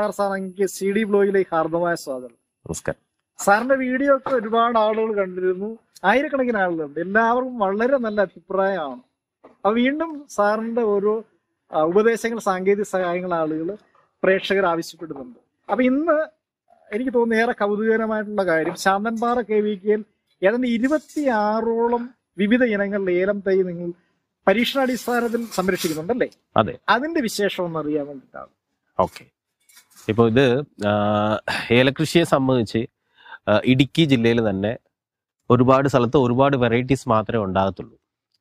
നമസ്കാരം സാർ എനിക്ക് C D ബ്ലോഗിലേക്ക് ഹാർദമായ സ്വാഗതം നമസ്കാരം സാറിന്റെ വീഡിയോ ഒക്കെ ഒരുപാട് ആളുകൾ കണ്ടിരുന്നു ആയിരക്കണക്കിന് ആളുകളുണ്ട് എല്ലാവർക്കും വളരെ നല്ല അഭിപ്രായമാണ് അപ്പൊ വീണ്ടും സാറിന്റെ ഓരോ ആ, ഉപദേശങ്ങൾ സാങ്കേതിക സഹായങ്ങൾ ആളുകൾ പ്രേക്ഷകർ ആവശ്യപ്പെടുന്നുണ്ട് അപ്പൊ ഇന്ന് എനിക്ക് തോന്നുന്നു ഏറെ കൗതുകകരമായിട്ടുള്ള കാര്യം ശാന്തൻപാറ കെ വി കെയിൽ ഏതാണ്ട് ഇരുപത്തിയാറോളം വിവിധ ഇനങ്ങളുടെ ഏലം തൈ നിങ്ങൾ പരീക്ഷണാടിസ്ഥാനത്തിൽ സംരക്ഷിക്കുന്നുണ്ടല്ലേ അതെ. അതിന്റെ വിശേഷം ഒന്ന് അറിയാൻ വേണ്ടിയിട്ടാണ് ഓക്കെ ഇപ്പോൾ ഇത് ആ, ഏലകൃഷിയെ സംബന്ധിച്ച് ആ, ഇടുക്കി ജില്ലയിൽ തന്നെ ഒരുപാട് സ്ഥലത്ത് ഒരുപാട് വെറൈറ്റീസ് മാത്രമേ ഉണ്ടാകത്തുള്ളൂ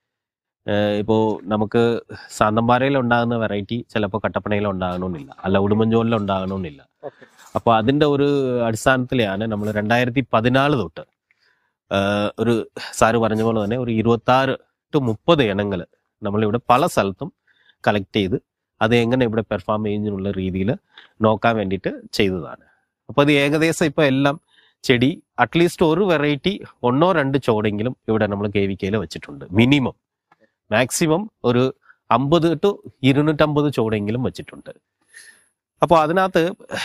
ഇപ്പോൾ നമുക്ക് സാന്തമ്പാറയിൽ ഉണ്ടാകുന്ന വെറൈറ്റി ചിലപ്പോൾ കട്ടപ്പനയിൽ ഉണ്ടാകണമെന്നില്ല അല്ല ഉടുമ്പൻചോലിൽ ഉണ്ടാകണമെന്നില്ല ഓക്കെ അപ്പോൾ അതിൻ്റെ ഒരു അടിസ്ഥാനത്തിലാണ് നമ്മൾ രണ്ടായിരത്തി പതിനാല് തൊട്ട് ആ, ഒരു സാറ് പറഞ്ഞ പോലെ തന്നെ ഒരു ഇരുപത്താറ് ടു മുപ്പത് ഇനങ്ങൾ നമ്മളിവിടെ പല സ്ഥലത്തും കളക്ട് ചെയ്ത് അത് എങ്ങനെ ഇവിടെ പെർഫോം ചെയ്യുന്നുള്ള രീതിയിൽ നോക്കാൻ വേണ്ടിയിട്ട് ചെയ്തതാണ് അപ്പോൾ അത് ഏകദേശം ഇപ്പോൾ എല്ലാം ചെടി അറ്റ്ലീസ്റ്റ് ഒരു വെറൈറ്റി ഒന്നോ രണ്ട് ചോടെങ്കിലും ഇവിടെ നമ്മൾ കെ വി കെയിൽ വെച്ചിട്ടുണ്ട് മിനിമം മാക്സിമം ഒരു അമ്പത് ടു ഇരുന്നൂറ്റമ്പത് ചോടെങ്കിലും വെച്ചിട്ടുണ്ട് അപ്പോൾ അതിനകത്ത്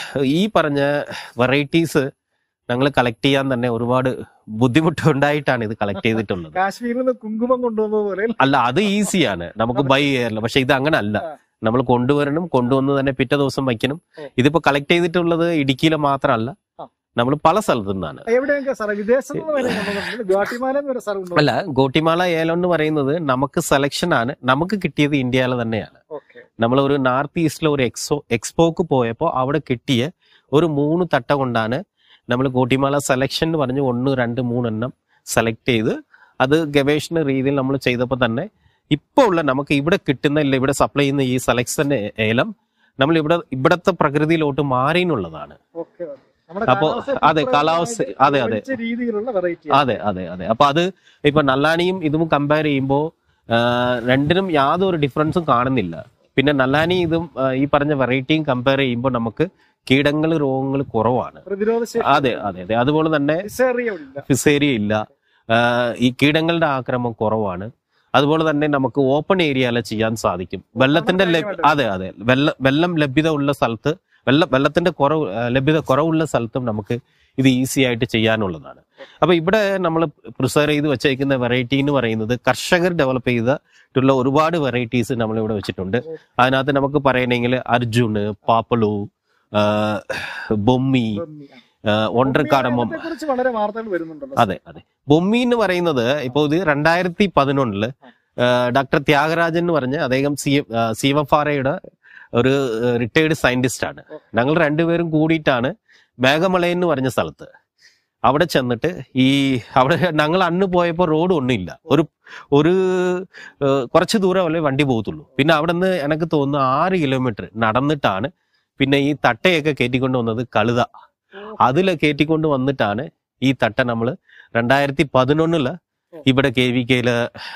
ഈ പറഞ്ഞ വെറൈറ്റീസ് ഞങ്ങൾ കളക്ട് ചെയ്യാൻ തന്നെ ഒരുപാട് ബുദ്ധിമുട്ടുണ്ടായിട്ടാണ് ഇത് കളക്ട് ചെയ്തിട്ടുള്ളത് കാശ്മീരിൽ നിന്ന് കുങ്കുമം കൊണ്ടുവന്നത് പോലെ അല്ല അത് ഈസിയാണ് നമുക്ക് ബൈ ചെയ്യാറില്ല പക്ഷെ ഇത് അങ്ങനെ അല്ല ആ. നമ്മൾ കൊണ്ടുവരണം കൊണ്ടുവന്ന് തന്നെ പിറ്റേ ദിവസം വയ്ക്കണം ഓ. ഇതിപ്പോ കളക്ട് ചെയ്തിട്ടുള്ളത് ഇടുക്കിയിലെ മാത്രമല്ല ആ. നമ്മൾ പല സ്ഥലത്തു നിന്നാണ് എവിടെയൊക്കെ സാറേ വിദേശത്ത് നിന്ന് വരെ കൊണ്ടുവന്നിട്ടുണ്ട് ഗുവാട്ടിമാല വരെ സാർ കൊണ്ടുവന്നു അല്ല ഗോട്ടിമാല ഏലം എന്ന് പറയുന്നത് നമുക്ക് സെലക്ഷൻ ആണ് നമുക്ക് കിട്ടിയത് ഇന്ത്യയിലെ തന്നെയാണ് ഓക്കെ നമ്മൾ ഒരു നോർത്ത് ഈസ്റ്റിലെ ഒരു എക്സോ എക്സ്പോക്ക് പോയപ്പോൾ അവിടെ കിട്ടിയ ഒരു മൂന്ന് തട്ട കൊണ്ടാണ് നമ്മൾ കോട്ടിമാല സെലക്ഷൻ എന്ന് പറഞ്ഞ് ഒന്ന് രണ്ട് മൂന്നെണ്ണം സെലക്ട് ചെയ്ത് അത് ഗവേഷണ രീതിയിൽ നമ്മൾ ചെയ്തപ്പോൾ തന്നെ ഇപ്പോൾ ഉള്ള നമുക്ക് ഇവിടെ കിട്ടുന്ന ഇല്ല ഇവിടെ സപ്ലൈ ചെയ്യുന്ന ഈ സെലക്ഷൻ ഏലം നമ്മൾ ഇവിടെ ഇവിടത്തെ പ്രകൃതിയിലോട്ട് മാറിയെന്നുള്ളതാണ് ഓക്കെ നമ്മുടെ അപ്പോ കാലാവസ്ഥയെ അതെ, കാലാവസ്ഥ- പൂർണ്ണമായിട്ട് അതെ, അതെ. യോജിച്ച രീതിയിലുള്ള വെറൈറ്റി അതെ അതെ അതെ അപ്പൊ അത് ഇപ്പൊ നല്ലാനിയും ഇതും കമ്പയർ ചെയ്യുമ്പോൾ രണ്ടിനും യാതൊരു ഡിഫറൻസും കാണുന്നില്ല പിന്നെ നല്ലാനി ഇതും ആ, ഈ പറഞ്ഞ വെറൈറ്റിയും കമ്പയർ ചെയ്യുമ്പോൾ നമുക്ക് കീടങ്ങൾ രോഗങ്ങൾ കുറവാണ് പ്രതിരോധ ശേഷി അതെ അതെ അതെ അതുപോലെ തന്നെ ഡിസേറിയ ഇല്ല ഫിസേരിയ ഇല്ല ആ, ഈ കീടങ്ങളുടെ ആക്രമം കുറവാണ് അതുപോലെ തന്നെ നമുക്ക് ഓപ്പൺ ഏരിയയില ചെയ്യാൻ സാധിക്കും വെള്ളത്തിന്റെ ലഭ്യ അതെ അതെ വെള്ള വെള്ളം ലഭ്യത ഉള്ള സ്ഥലത്ത് വെള്ള വെള്ളത്തിന്റെ കുറവ് ആ, ലഭ്യത കുറവുള്ള സ്ഥലത്തും നമുക്ക് ഇത് ഈസി ആയിട്ട് ചെയ്യാനുള്ളതാണ് അപ്പൊ ഇവിടെ നമ്മൾ പ്രിസർവ് ചെയ്ത് വെച്ചേക്കുന്ന വെറൈറ്റി എന്ന് പറയുന്നത് കർഷകർ ഡെവലപ്പ് ചെയ്തിട്ടുള്ള ഒരുപാട് വെറൈറ്റീസ് നമ്മൾ ഇവിടെ വെച്ചിട്ടുണ്ട് അതിനകത്ത് നമുക്ക് പറയണമെങ്കിൽ അർജുന് പാപ്പളു ആ, ബൊമ്മി ആ, ഒണ്ടർക്കാടമം കുറിച്ച് വളരെ വാർത്തകൾ വരുന്നുണ്ടല്ലോ അതെ അതെ ബൊമ്മി എന്ന് പറയുന്നത് ഇപ്പോൾ ഇത് രണ്ടായിരത്തി പതിനൊന്നില് ഡോക്ടർ ത്യാഗരാജൻ എന്ന് പറഞ്ഞ് അദ്ദേഹം സി സി എഫ് ആർ ഐയുടെ ഒരു റിട്ടയർഡ് സയന്റിസ്റ്റ് ആണ് ഞങ്ങൾ രണ്ടുപേരും കൂടിയിട്ടാണ് മേഘമല എന്ന് പറഞ്ഞ സ്ഥലത്ത് അവിടെ ചെന്നിട്ട് ഈ അവിടെ ഞങ്ങൾ അന്ന് പോയപ്പോൾ റോഡ് ഒന്നുമില്ല ഒരു ഒരു ഏഹ്, കുറച്ച് ദൂരം അല്ലേ വണ്ടി പോകത്തുള്ളൂ പിന്നെ അവിടെ നിന്ന് എനിക്ക് തോന്നുന്നു ആറ് കിലോമീറ്റർ നടന്നിട്ടാണ് പിന്നെ ഈ തട്ടയൊക്കെ കയറ്റിക്കൊണ്ട് വന്നത് കഴുത അതിൽ കയറ്റിക്കൊണ്ട് വന്നിട്ടാണ് ഈ തട്ട നമ്മൾ രണ്ടായിരത്തി പതിനൊന്നില് ഇവിടെ കെ വി കെയില്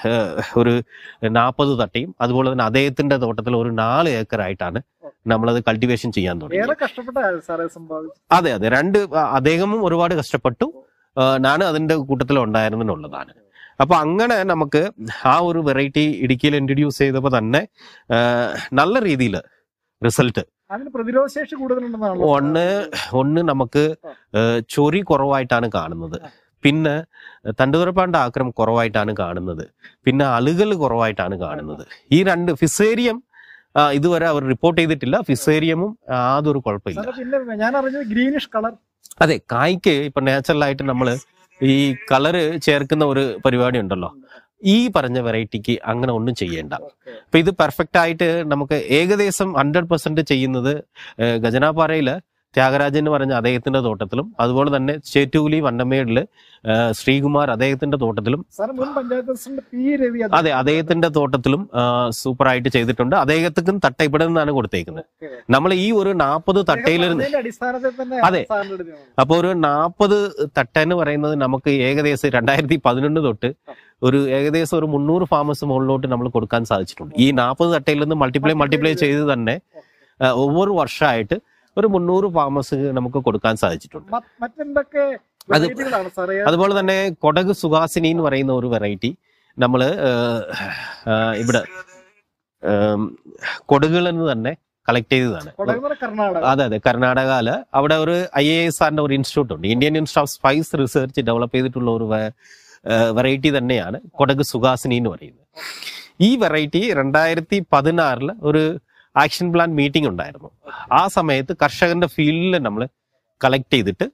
ഒരു നാൽപ്പത് തട്ടയും അതുപോലെ തന്നെ അദ്ദേഹത്തിന്റെ തോട്ടത്തിൽ ഒരു നാല് ഏക്കറായിട്ടാണ് നമ്മളത് കൾട്ടിവേഷൻ ചെയ്യാൻ തുടങ്ങി ഏറെ കഷ്ടപ്പെട്ട സാറേ സംഭവിച്ചു അതെ അതെ രണ്ട് ആ, അദ്ദേഹവും ഒരുപാട് കഷ്ടപ്പെട്ടു ആ, ഞാനും അതിന്റെ കൂട്ടത്തിൽ ഉണ്ടായിരുന്നുള്ളതാണ് അപ്പൊ അങ്ങനെ നമുക്ക് ആ ഒരു വെറൈറ്റി ഇടുക്കിയിൽ ഇൻട്രൊഡ്യൂസ് ചെയ്തപ്പോൾ തന്നെ ആ, നല്ല രീതിയിൽ റിസൾട്ട് അതിന് പ്രതിരോധ ശേഷി കൂടുതലുണ്ടെന്നാണ് ഒന്ന് ഒന്ന് നമുക്ക് ഏഹ്, ചൊറി കുറവായിട്ടാണ് കാണുന്നത് പിന്നെ തണ്ടുതുറപ്പാണ്ട് ആക്രമം കുറവായിട്ടാണ് കാണുന്നത് പിന്നെ അളുകൾ കുറവായിട്ടാണ് കാണുന്നത് ഈ രണ്ട് ഫിസേരിയം ആ, ഇതുവരെ അവർ റിപ്പോർട്ട് ചെയ്തിട്ടില്ല ഫിസേരിയമും യാതൊരു കുഴപ്പമില്ല സാറേ പിന്നെ ഞാൻ അറിഞ്ഞത് ഗ്രീനിഷ് കളർ അതെ കായ്ക്ക് ഇപ്പൊ നാച്ചുറലായിട്ട് നമ്മൾ ഈ കളറ് ചേർക്കുന്ന ഒരു പരിപാടി ഉണ്ടല്ലോ ഈ പറഞ്ഞ വെറൈറ്റിക്ക് അങ്ങനെ ഒന്നും ചെയ്യേണ്ട അപ്പൊ ഇത് പെർഫെക്റ്റ് ആയിട്ട് നമുക്ക് ഏകദേശം ഹൺഡ്രഡ് പെർസെന്റ് ചെയ്യുന്നത് ഏഹ്, ഗജനാപാറയില് ത്യാഗരാജൻ എന്ന് പറഞ്ഞ അദ്ദേഹത്തിന്റെ തോട്ടത്തിലും അതുപോലെ തന്നെ ചേറ്റൂലി വണ്ടമേടില് ഏഹ്, ശ്രീകുമാർ അദ്ദേഹത്തിന്റെ തോട്ടത്തിലും സാറ് മുൻ പഞ്ചായത്ത് പ്രസിഡന്റ് പി രവി അതെ അദ്ദേഹത്തിന്റെ തോട്ടത്തിലും സൂപ്പർ ആയിട്ട് ചെയ്തിട്ടുണ്ട് അദ്ദേഹത്തിനും തട്ട ഇവിടെ നിന്നാണ് കൊടുത്തേക്കുന്നത് ഓക്കേ. നമ്മൾ ഈ ഒരു നാൽപ്പത് തട്ടയിലിരുന്ന് അതിന്റെ അടിസ്ഥാനത്തിൽ തന്നെ അതെ. സാറിന്റെ അടുത്ത് ഞാൻ അപ്പോൾ ഒരു നാൽപ്പത് തട്ട എന്ന് പറയുന്നത് നമുക്ക് ഏകദേശം രണ്ടായിരത്തി പതിനൊന്ന് തൊട്ട് ഒരു ഏകദേശം ഒരു മുന്നൂറ് ഫാമേഴ്സ് മുകളിലോട്ട് നമ്മൾ കൊടുക്കാൻ സാധിച്ചിട്ടുണ്ട് ഈ നാൽപ്പത് തട്ടയിൽ നിന്ന് മൾട്ടിപ്ലൈ മൾട്ടിപ്ലൈ ചെയ്ത് തന്നെ ആ, ഒவ்வொரு വർഷമായിട്ട് ഒരു മുന്നൂറ് ഫാമേഴ്സ് നമുക്ക് കൊടുക്കാൻ സാധിച്ചിട്ടുണ്ട് മ- മറ്റെന്തൊക്കെ അത് വെറൈറ്റികളാണ് സാറേ അതുപോലെ തന്നെ കൊടക് സുഹാസിനി എന്ന് പറയുന്ന ഒരു വെറൈറ്റി നമ്മൾ ഇവിടെ കൊടകുകളിൽ നിന്ന് തന്നെ കളക്ട് ചെയ്തതാണ് കൊടകര കർണാടക അതെ അതെ കർണാടകയില് അവിടെ ഒരു ഐ എ എസ് ആറിന്റെ ഒരു ഇൻസ്റ്റിറ്റ്യൂട്ട് ഉണ്ട് Indian institute of spice research develop ചെയ്തിട്ടുള്ള ഒരു വെറൈറ്റി തന്നെയാണ് കൊടക് സുഹാസിനി എന്ന് പറയുന്നത് ഈ വെറൈറ്റി രണ്ടായിരത്തി പതിനാറില് ഒരു ആക്ഷൻ പ്ലാൻ മീറ്റിംഗ് ഉണ്ടായിരുന്നു ആ സമയത്ത് കർഷകന്റെ ഫീൽഡിൽ നമ്മൾ കളക്ട് ചെയ്തിട്ട്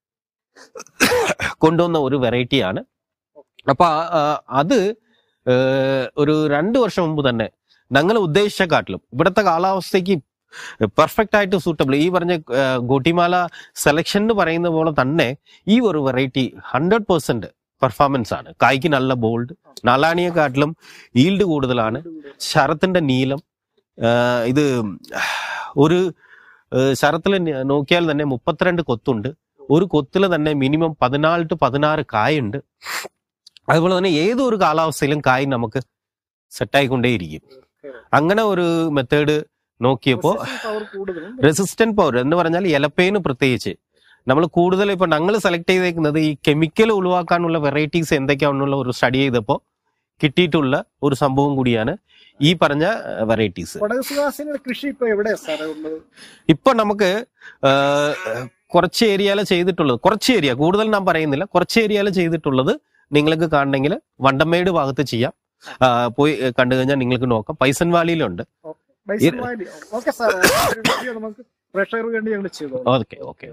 കൊണ്ടുവന്ന ഒരു വെറൈറ്റിയാണ് അപ്പൊ ആ- ആ- അത് ഏഹ്, ഒരു രണ്ട് വർഷം മുമ്പ് തന്നെ ഞങ്ങൾ ഉദ്ദേശിച്ച കാട്ടിലും ഇവിടുത്തെ കാലാവസ്ഥയ്ക്ക് പെർഫെക്റ്റ് ആയിട്ട് സൂട്ടബിൾ ഈ പറഞ്ഞ ഏഹ്, ഗോട്ടിമാല സെലക്ഷൻ എന്ന് പറയുന്ന പോലെ തന്നെ ഈ ഒരു വെറൈറ്റി ഹൺഡ്രഡ് പെർസെന്റ് പെർഫോമൻസ് ആണ് കായ്ക്ക് നല്ല ബോൾഡ് നാലാണിയെക്കാട്ടിലും ഈൽഡ് കൂടുതലാണ് ശരത്തിന്റെ നീളം ആഹ് ഇത് ഒരു ശരത്തിൽ നോക്കിയാൽ തന്നെ മുപ്പത്തിരണ്ട് കൊത്തുണ്ട് ഒരു കൊത്തിൽ തന്നെ മിനിമം പതിനാല് ടു പതിനാറ് കായുണ്ട് അതുപോലെ തന്നെ ഏതൊരു കാലാവസ്ഥയിലും കായ് നമുക്ക് സെറ്റായിക്കൊണ്ടേയിരിക്കും അങ്ങനെ ഒരു മെത്തേഡ് നോക്കിയപ്പോൾ പവർ കൂടുതലും റെസിസ്റ്റന്റ് പവർ എന്ന് പറഞ്ഞാൽ ഇലപ്പേന് പ്രത്യേകിച്ച് നമ്മൾ കൂടുതൽ ഇപ്പൊ ഞങ്ങൾ സെലക്ട് ചെയ്തേക്കുന്നത് ഈ കെമിക്കൽ ഒഴിവാക്കാനുള്ള വെറൈറ്റീസ് എന്തൊക്കെയാണെന്നുള്ള ഒരു സ്റ്റഡി ചെയ്തപ്പോൾ കിട്ടിയിട്ടുള്ള ഒരു സംഭവം കൂടിയാണ് ഈ പറഞ്ഞ വെറൈറ്റീസ് കൊടക് സുഹാസിനിയുടെ കൃഷി ഇപ്പൊ എവിടെയാ സാറേ ഉള്ളത് ഇപ്പൊ നമുക്ക് ആ, കുറച്ച് ഏരിയയിൽ ചെയ്തിട്ടുള്ളത് കുറച്ച് ഏരിയ കൂടുതൽ ഞാൻ പറയുന്നില്ല കുറച്ച് ഏരിയയിൽ ചെയ്തിട്ടുള്ളത് നിങ്ങൾക്ക് കാണണമെങ്കിൽ വണ്ടമേട് ഭാഗത്ത് ചെയ്യാം ആ, പോയി കണ്ടു കഴിഞ്ഞാൽ നിങ്ങൾക്ക് നോക്കാം പൈസൻ വാലിയിലുണ്ട് Bison Valley okay sir video നമുക്ക് പ്രേക്ഷകർക്ക് വേണ്ടി ഞങ്ങൾ ചെയ്തു ഓക്കെ ഓക്കെ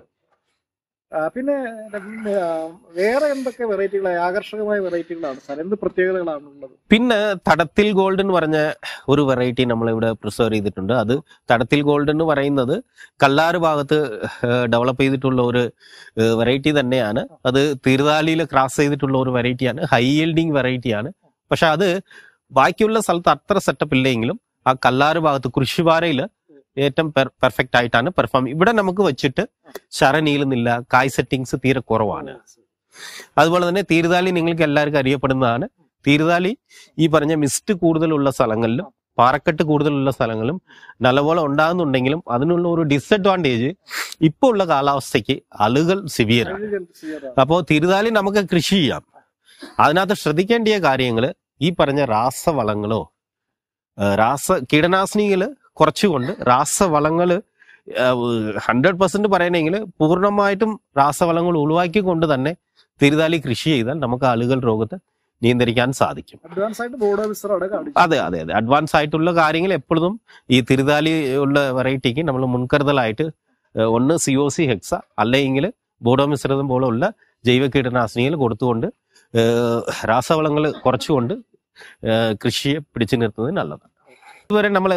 പിന്നെ ഉം, ആ, വേറെ എന്തൊക്കെ വെറൈറ്റികളാണ് ആകർഷകമായ വെറൈറ്റികളാണ് സാർ എന്ത് പ്രത്യേകതകളാണ് ഉള്ളത് പിന്നെ തടത്തിൽ ഗോൾഡ് എന്ന് പറഞ്ഞ ഒരു വെറൈറ്റി നമ്മൾ ഇവിടെ പ്രിസർവ് ചെയ്തിട്ടുണ്ട് അത് തടത്തിൽ ഗോൾഡ് എന്ന് പറയുന്നത് കല്ലാറ് ഭാഗത്ത് ഡെവലപ്പ് ചെയ്തിട്ടുള്ള ഒരു വെറൈറ്റി തന്നെയാണ് അത് തീർതാലിയിൽ ക്രാസ് ചെയ്തിട്ടുള്ള ഒരു വെറൈറ്റിയാണ് ഹൈ ഈൽഡിങ് വെറൈറ്റിയാണ് പക്ഷെ അത് ബാക്കിയുള്ള സ്ഥലത്ത് അത്ര സെറ്റപ്പ് ഇല്ലെങ്കിലും ആ കല്ലാറ് ഭാഗത്ത് കൃഷിവാരയിൽ ഏറ്റവും പെർഫെക്റ്റ് ആയിട്ടാണ് പെർഫോം ഇവിടെ നമുക്ക് വെച്ചിട്ട് ശര നീളുന്നില്ല കായ് സെറ്റിങ്സ് തീരെ കുറവാണ് അതുപോലെ തന്നെ തീരുതാലി നിങ്ങൾക്ക് എല്ലാവർക്കും അറിയപ്പെടുന്നതാണ് തീരുതാലി ഈ പറഞ്ഞ മിസ്റ്റ് കൂടുതലുള്ള സ്ഥലങ്ങളിലും പാറക്കെട്ട് കൂടുതലുള്ള സ്ഥലങ്ങളും നല്ലപോലെ ഉണ്ടാകുന്നുണ്ടെങ്കിലും അതിനുള്ള ഒരു ഡിസഡ്വാൻറ്റേജ് ഇപ്പോൾ ഉള്ള കാലാവസ്ഥയ്ക്ക് അളുകൾ സിവിയറാണ് കഴിവുകൾ ചെയ്യാറാണ്. അപ്പോൾ തിരുതാലി നമുക്ക് കൃഷി ചെയ്യാം അതിനകത്ത് ശ്രദ്ധിക്കേണ്ടിയ കാര്യങ്ങൾ ഈ പറഞ്ഞ രാസവളങ്ങളോ ആ, രാസ കീടനാശിനികൾ കുറച്ചുകൊണ്ട് രാസവളങ്ങൾ ഹൺഡ്രഡ് പെർസെന്റ് പറയണമെങ്കിൽ പൂർണ്ണമായിട്ടും രാസവളങ്ങൾ ഒഴിവാക്കിക്കൊണ്ട് തന്നെ തിരുതാലി കൃഷി ചെയ്താൽ നമുക്ക് ആളുകൾ രോഗത്തെ നിയന്ത്രിക്കാൻ സാധിക്കും അഡ്വാൻസ് ആയിട്ട് ബോർഡ് ഓഫീസർ അവിടെ കാണിക്കും അതെ അതെ അതെ അഡ്വാൻസ് ആയിട്ടുള്ള കാര്യങ്ങൾ എപ്പോഴും ഈ തിരുതാലി ഉള്ള വെറൈറ്റിക്ക് നമ്മൾ മുൻകരുതലായിട്ട് ഏഹ്, ഒന്ന് സി ഒ സി ഹെക്സ അല്ലെങ്കിൽ ബോഡോ മിശ്രിതം പോലുള്ള ജൈവ കീടനാശിനികൾ കൊടുത്തുകൊണ്ട് ഏഹ്, രാസവളങ്ങൾ കുറച്ചുകൊണ്ട് ഏഹ്, കൃഷിയെ പിടിച്ചു നിർത്തുന്നത് നല്ലതാണ് ഇതുവരെ നമ്മൾ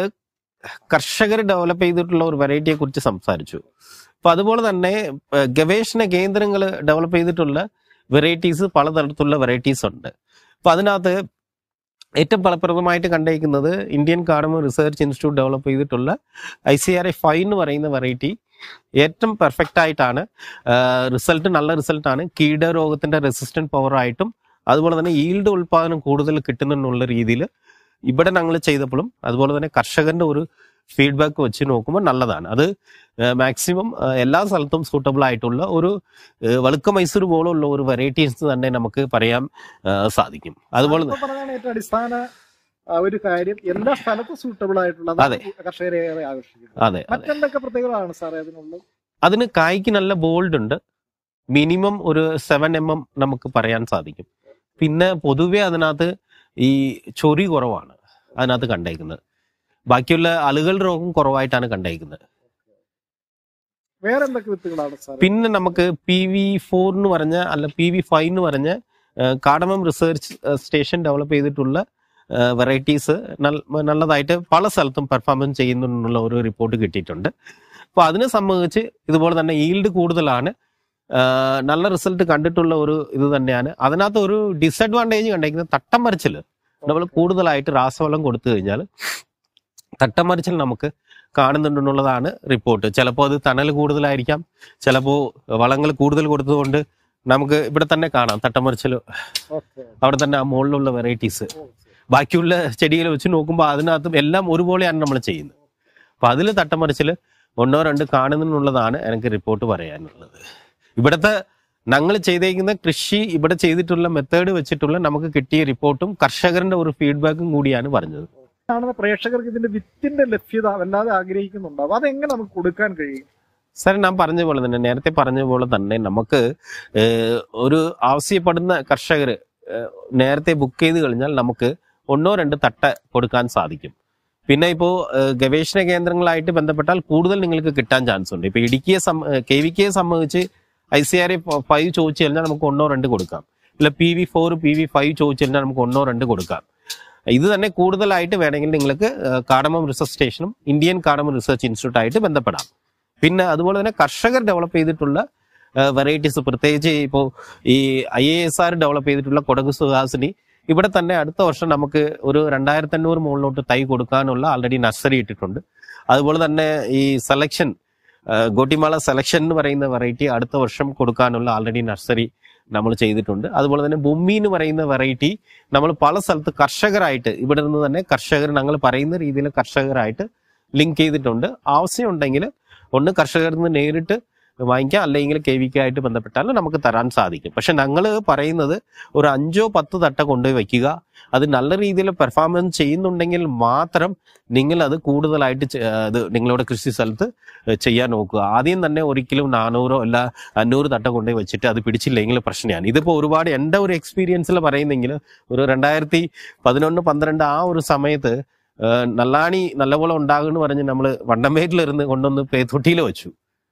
കർഷകർ ഡെവലപ്പ് ചെയ്തിട്ടുള്ള ഒരു വെറൈറ്റിയെ കുറിച്ച് സംസാരിച്ചു അപ്പൊ അതുപോലെ തന്നെ ഏഹ്, ഗവേഷണ കേന്ദ്രങ്ങൾ ഡെവലപ്പ് ചെയ്തിട്ടുള്ള വെറൈറ്റീസ് പലതരത്തിലുള്ള വെറൈറ്റീസ് ഉണ്ട് അപ്പൊ അതിനകത്ത് ഏറ്റവും ഫലപ്രദമായിട്ട് കണ്ടേക്കുന്നത് Indian cardamom research institute develop ചെയ്തിട്ടുള്ള I C R A five എന്ന് പറയുന്ന വെറൈറ്റി ഏറ്റവും പെർഫെക്റ്റ് ആയിട്ടാണ് റിസൾട്ട് നല്ല റിസൾട്ടാണ് കീടരോഗത്തിന്റെ റെസിസ്റ്റന്റ് പവർ ആയിട്ടും അതുപോലെ തന്നെ ഈൽഡ് ഉൽപാദനം കൂടുതൽ കിട്ടുന്നുള്ള രീതിയിൽ ഇവിടെ ഞങ്ങൾ ചെയ്തപ്പോഴും അതുപോലെ തന്നെ കർഷകന്റെ ഒരു ഫീഡ്ബാക്ക് വെച്ച് നോക്കുമ്പോൾ നല്ലതാണ് അത് മാക്സിമം എല്ലാ സ്ഥലത്തും സൂട്ടബിൾ ആയിട്ടുള്ള ഒരു ഏഹ്, വളുക്ക മൈസൂർ പോലുള്ള ഒരു വെറൈറ്റീസ് തന്നെ നമുക്ക് പറയാൻ ഏഹ്, സാധിക്കും അതുപോലെ ഇപ്പൊ പറഞ്ഞതാണ് ഏറ്റവും അടിസ്ഥാന ആ, ഒരു കാര്യം എല്ലാ സ്ഥലത്തും സൂട്ടബിൾ ആയിട്ടുള്ള അതെ. കർഷകരെ ഏറെ ആകർഷിക്കുന്നത് അതെ അതെ മറ്റെന്തൊക്കെ പ്രത്യേകതകളാണ് സാറേ അതിനുള്ളത് അതിന് കായ്ക്ക് നല്ല ബോൾഡ് ഉണ്ട് മിനിമം ഒരു സെവൻ എം എം നമുക്ക് പറയാൻ സാധിക്കും പിന്നെ പൊതുവെ അതിനകത്ത് ഈ ചൊറി കുറവാണ് അതിനകത്ത് കണ്ടേക്കുന്നത് ബാക്കിയുള്ള അലുകൾ രോഗം കുറവായിട്ടാണ് കണ്ടേക്കുന്നത് വേറെ എന്തൊക്കെ വിത്തുകളാണ് സാർ പിന്നെ നമുക്ക് പി വി ഫോർ എന്ന് പറഞ്ഞ അല്ല പി വി ഫൈവ് എന്ന് പറഞ്ഞ കാടമം റിസർച്ച് സ്റ്റേഷൻ ഡെവലപ്പ് ചെയ്തിട്ടുള്ള വെറൈറ്റീസ് നല്ലതായിട്ട് പല സ്ഥലത്തും പെർഫോമൻസ് ചെയ്യുന്നുള്ള ഒരു റിപ്പോർട്ട് കിട്ടിയിട്ടുണ്ട് അപ്പോൾ അതിനെ സംബന്ധിച്ച് ഇതുപോലെ തന്നെ ഈൽഡ് കൂടുതലാണ് ആ, നല്ല റിസൾട്ട് കണ്ടിട്ടുള്ള ഒരു ഇത് തന്നെയാണ് അതിനകത്ത് ഒരു ഡിസഡ്വാൻറ്റേജ് കണ്ടിരിക്കുന്നത് തട്ടം മറിച്ചിൽ നമ്മൾ കൂടുതലായിട്ട് രാസവളം കൊടുത്തു കഴിഞ്ഞാൽ തട്ടം മറിച്ചിൽ നമുക്ക് കാണുന്നുണ്ടെന്നുള്ളതാണ് റിപ്പോർട്ട് ചിലപ്പോൾ അത് തണൽ കൂടുതലായിരിക്കാം ചിലപ്പോൾ വളങ്ങൾ കൂടുതൽ കൊടുത്തതുകൊണ്ട് നമുക്ക് ഇവിടെ തന്നെ കാണാം തട്ടമറിച്ചിൽ ഓക്കെ അവിടെ തന്നെ ആ മുകളിലുള്ള വെറൈറ്റീസ് ബാക്കിയുള്ള ചെടികൾ വെച്ച് നോക്കുമ്പോൾ അതിനകത്തും എല്ലാം ഒരുപോലെയാണ് നമ്മൾ ചെയ്യുന്നത് അപ്പൊ അതിൽ തട്ടമറിച്ചിൽ ഒന്നോ രണ്ടോ കാണുന്നുള്ളതാണ് എനിക്ക് റിപ്പോർട്ട് പറയാനുള്ളത് ഇവിടുത്തെ ഞങ്ങൾ ചെയ്തേക്കുന്ന കൃഷി ഇവിടെ ചെയ്തിട്ടുള്ള മെത്തേഡ് വെച്ചിട്ടുള്ള നമുക്ക് കിട്ടിയ റിപ്പോർട്ടും കർഷകരുടെ ഒരു ഫീഡ്ബാക്കും കൂടിയാണ് പറഞ്ഞത് കാണുന്ന പ്രേക്ഷകർക്ക് ഇതിന്റെ വിത്തിന്റെ ലഭ്യത വല്ലാതെ ആഗ്രഹിക്കുന്നുണ്ടാവും അതെങ്ങനെ നമുക്ക് കൊടുക്കാൻ കഴിയും സാർ ഞാൻ പറഞ്ഞ പോലെ തന്നെ നേരത്തെ പറഞ്ഞ പോലെ തന്നെ നമുക്ക് ഏഹ്, ഒരു ആവശ്യപ്പെടുന്ന കർഷകർ നേരത്തെ ബുക്ക് ചെയ്ത് കഴിഞ്ഞാൽ നമുക്ക് ഒന്നോ രണ്ട് തട്ട കൊടുക്കാൻ സാധിക്കും പിന്നെ ഇപ്പോൾ ഗവേഷണ കേന്ദ്രങ്ങളായിട്ട് ബന്ധപ്പെട്ടാൽ കൂടുതൽ നിങ്ങൾക്ക് കിട്ടാൻ ചാൻസ് ഉണ്ട് ഇപ്പൊ ഇടുക്കിയെ കെ വി കെയെ സംബന്ധിച്ച് ഐ സി ആർ ഫൈവ് ചോദിച്ചു കഴിഞ്ഞാൽ നമുക്ക് ഒന്നോ രണ്ട് കൊടുക്കാം ഇല്ല P V four P V five ചോദിച്ചു കഴിഞ്ഞാൽ നമുക്ക് ഒന്നോ രണ്ട് കൊടുക്കാം ഇത് തന്നെ കൂടുതലായിട്ട് വേണമെങ്കിൽ നിങ്ങൾക്ക് കാടമം റിസർച്ച് സ്റ്റേഷനും ഇന്ത്യൻ കാടമം റിസർച്ച് ഇൻസ്റ്റിറ്റ്യൂട്ട് ആയിട്ട് ബന്ധപ്പെടാം പിന്നെ അതുപോലെ തന്നെ കർഷകർ ഡെവലപ്പ് ചെയ്തിട്ടുള്ള വെറൈറ്റീസ് പ്രത്യേകിച്ച് ഇപ്പോൾ ഈ I A S R develop ചെയ്തിട്ടുള്ള കൊടക് സുഹാസിനി ഇവിടെ തന്നെ അടുത്ത വർഷം നമുക്ക് ഒരു രണ്ടായിരത്തി അഞ്ഞൂറ് മുകളിലോട്ട് തൈ കൊടുക്കാനുള്ള ആൾറെഡി നഴ്സറി ഇട്ടിട്ടുണ്ട് അതുപോലെ തന്നെ ഈ സെലക്ഷൻ ഗോട്ടിമാള സെലക്ഷൻ എന്ന് പറയുന്ന വെറൈറ്റി അടുത്ത വർഷം കൊടുക്കാനുള്ള ആൾറെഡി നഴ്സറി നമ്മൾ ചെയ്തിട്ടുണ്ട് അതുപോലെ തന്നെ ബൊമ്മി എന്ന് പറയുന്ന വെറൈറ്റി നമ്മൾ പല സ്ഥലത്ത് കർഷകരായിട്ട് ഇവിടെ നിന്ന് തന്നെ കർഷകർ ഞങ്ങൾ പറയുന്ന രീതിയിൽ കർഷകരായിട്ട് ലിങ്ക് ചെയ്തിട്ടുണ്ട് ആവശ്യമുണ്ടെങ്കിൽ ഒന്ന് കർഷകരിൽ നിന്ന് നേരിട്ട് വാങ്ങിക്കാം അല്ലെങ്കിൽ കെ വി ആയിട്ട് ബന്ധപ്പെട്ടാൽ നമുക്ക് തരാൻ സാധിക്കും പക്ഷെ ഞങ്ങൾ പറയുന്നത് ഒരു അഞ്ചോ പത്ത് തട്ട കൊണ്ടുപോയി വയ്ക്കുക അത് നല്ല രീതിയിൽ പെർഫോമൻസ് ചെയ്യുന്നുണ്ടെങ്കിൽ മാത്രം നിങ്ങൾ അത് കൂടുതലായിട്ട് ചെ- അത് നിങ്ങളുടെ കൃഷി സ്ഥലത്ത് ചെയ്യാൻ നോക്കുക ആദ്യം തന്നെ ഒരിക്കലും നാനൂറോ അല്ല അഞ്ഞൂറ് തട്ട കൊണ്ടുപോയി വെച്ചിട്ട് അത് പിടിച്ചില്ലെങ്കിൽ പ്രശ്നമാണ് ഇതിപ്പോൾ ഒരുപാട് എൻ്റെ ഒരു എക്സ്പീരിയൻസിൽ പറയുന്നെങ്കിൽ ഒരു രണ്ടായിരത്തി പതിനൊന്ന് പന്ത്രണ്ട് ആ ഒരു സമയത്ത് ആ, നല്ലാണി നല്ലപോലെ ഉണ്ടാകുമെന്ന് പറഞ്ഞ് നമ്മൾ വണ്ടംവേറ്റിലിരുന്ന് കൊണ്ടുവന്ന് പേത്തൊട്ടിയിൽ വെച്ചു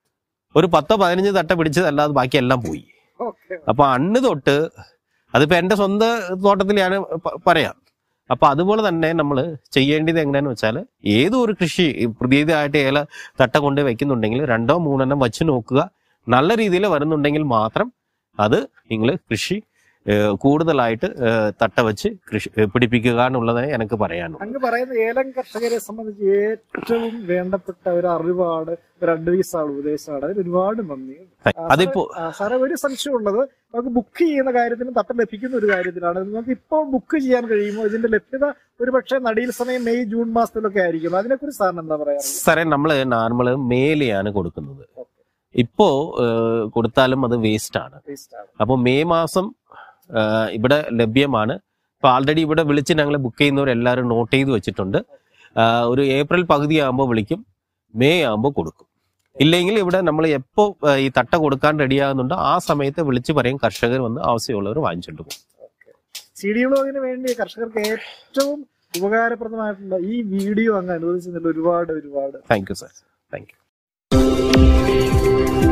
ഒരു പത്തോ പതിനഞ്ച് തട്ട പിടിച്ചതല്ലാതെ ബാക്കി എല്ലാം പോയി ഓക്കെ അപ്പൊ അന്ന് തൊട്ട് അതിപ്പോ എന്റെ സ്വന്തം തോട്ടത്തിൽ ഞാൻ പ- പറയാം അപ്പൊ അതുപോലെ തന്നെ നമ്മൾ ചെയ്യേണ്ടത് എങ്ങനെയാന്ന് വെച്ചാൽ ഏതോ ഒരു കൃഷി പുതിയതായിട്ട് ഏല തട്ട കൊണ്ട് വെക്കുന്നുണ്ടെങ്കിൽ രണ്ടോ മൂന്നെണ്ണം വച്ച് നോക്കുക നല്ല രീതിയിൽ വരുന്നുണ്ടെങ്കിൽ മാത്രം അത് നിങ്ങൾ കൃഷി ഏഹ്, കൂടുതലായിട്ട് ഏഹ്, തട്ട വെച്ച് കൃഷി ഏഹ്, പിടിപ്പിക്കുക എന്നുള്ളതേ എനിക്ക് പറയാനുള്ളൂ അങ്ങ് പറയുന്ന ഏലം കർഷകരെ സംബന്ധിച്ച് ഏറ്റവും വേണ്ടപ്പെട്ട ഒരു അറിവാണ് ഒരു അഡ്വൈസാണ് ഉപദേശമാണ് അതിന് ഒരുപാട് നന്ദി ആ, അതിപ്പോ സാറേ, ആ, സാറേ ഒരു സംശയമുള്ളത് നമുക്ക് ബുക്ക് ചെയ്യുന്ന കാര്യത്തിലും തട്ടം ലഭിക്കുന്ന ഒരു കാര്യത്തിലാണ് നമുക്ക് ഇപ്പോൾ ബുക്ക് ചെയ്യാൻ കഴിയുമോ ഇതിന്റെ ലഭ്യത ഒരു പക്ഷേ നടിയിൽ സമയം മെയ് ജൂൺ മാസത്തിലൊക്കെ ആയിരിക്കും അതിനെക്കുറിച്ച് സാറിന് എന്താ പറയാറുള്ളത് സാറേ നമ്മള് നോർമല് മേലെയാണ് കൊടുക്കുന്നത് ഇപ്പോ ഏഹ്, കൊടുത്താലും അത് വേസ്റ്റ് ആണ് Waste ആണ്. അപ്പോൾ മെയ് മാസം ആ, ഇവിടെ ലഭ്യമാണ് അപ്പോൾ ആൾറെഡി ഇവിടെ വിളിച്ച് ഞങ്ങൾ ബുക്ക് ചെയ്യുന്നവരെല്ലാവരും നോട്ട് ചെയ്ത് വെച്ചിട്ടുണ്ട് ആ, ഒരു ഏപ്രിൽ പകുതി ആകുമ്പോൾ വിളിക്കും മെയ് ആകുമ്പോൾ കൊടുക്കും ഇല്ലെങ്കിൽ ഇവിടെ നമ്മൾ എപ്പോൾ ഈ തട്ട കൊടുക്കാൻ റെഡിയാകുന്നുണ്ടോ ആ സമയത്ത് വിളിച്ച് പറയും കർഷകർ വന്ന് ആവശ്യമുള്ളവർ വാങ്ങിച്ചിട്ട് പോകും സി ഡി വ്ളോഗിന് വേണ്ടി കർഷകർക്ക് ഏറ്റവും ഉപകാരപ്രദമായിട്ടുള്ള ഈ വീഡിയോ അങ്ങ് അനുവദിച്ചതിൽ ഒരുപാട് ഒരുപാട് thank you sir thank U